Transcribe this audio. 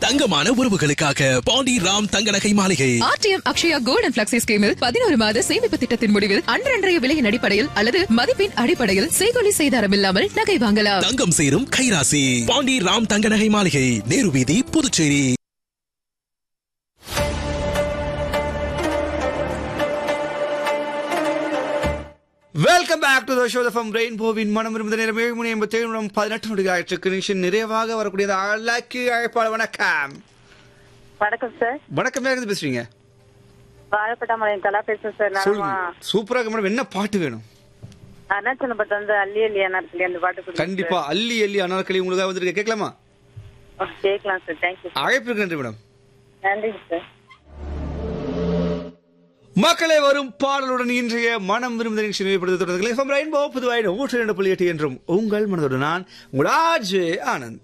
தங்கமான உறவுகளுக்காக பாண்டி ராம் தங்க நகை மாளிகை RTM Akshaya gold and flexi ஸ்கீமில் பதினோரு மாத சேமிப்பு திட்டத்தின் முடிவில் அன்றன்றைய விலையின் அடிப்படையில் அல்லது மதிப்பின் அடிப்படையில் செய்கொலி செய்தாரம் இல்லாமல் நகை வாங்கலாம் தங்கம் சேரும் கைராசி பாண்டி ராம் தங்க நகை மாளிகை நேரு வீதி Puducherry welcome back to the show from ரெயின்போவின் மனம் இருந்த நேரம் ஏழு மணி எண்பத்தி ஏழு நிமிடம் பதினெட்டு நொடி ஆயிற்று கனெக்ஷன் நிறைவாக வரக்கூடிய அழகு அழைப்பாளர் வணக்கம் வணக்கம் சார் வணக்கம் யார் இருந்து பேசுறீங்க வாழைப்பட்டாமலையம் கலா பேசுறேன் சார் சொல்லுங்க நலமா சூப்பரா இருக்கு மேடம் என்ன பாட்டு வேணும் அருணாச்சலம் பட்டு வந்து அள்ளி அள்ளி அண்ணாத்திலே அந்த பாட்டு கொடுங்க கண்டிப்பா அள்ளி அள்ளி அனார்களி உங்களுக்காக வந்திருக்க கேட்கலாமா சார். கேட்கலாம் சார் தேங்க்யூ அழைப்பு நன்றி மேடம் நன்றி சார் மக்களே வரும் பாடலுடன் இன்றைய மனம் விரும்புத நிகழ்ச்சி நிறைவுபடுத்த தொடர்ந்து ரெயின்போ புதுவாயிரம் நூற்றி ரெண்டு புள்ளி எட்டு என்றும் உங்கள் மனதோடு நான் உங்கள் ஆஜே ஆனந்த்